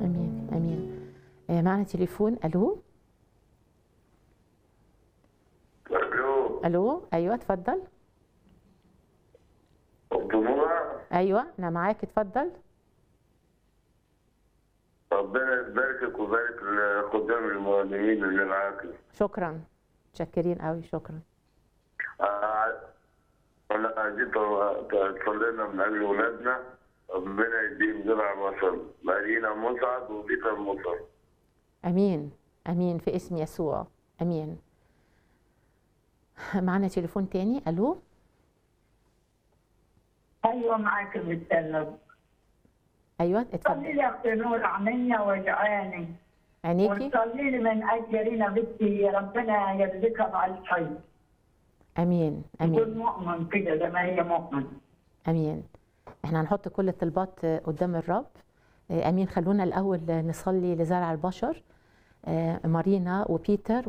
امين امين آه، معنا تليفون الو الو الو ايوه اتفضل الدموع ايوه انا معاك اتفضل ربنا يباركك ويبارك لخدام المعلمين اللي معاك شكرا متشكرين قوي شكرا آه، انا عايزين تصلي لنا من اجل ولادنا ربنا يديهم زرع بصر مارينا مسعد وبيتر مصر امين امين في اسم يسوع امين معنا تليفون تاني الو ايوه معاك بتسلم ايوه صلي اتفضل لي يا اختي نور عينيا وجعاني عينيكي وصلي لي من اجل رينا بنتي ربنا يرزقها مع الخير امين يكون امين مؤمن كده زي ما هي مؤمن امين احنا هنحط كل الطلبات قدام الرب امين خلونا الاول نصلي لزرع البشر مارينا وبيتر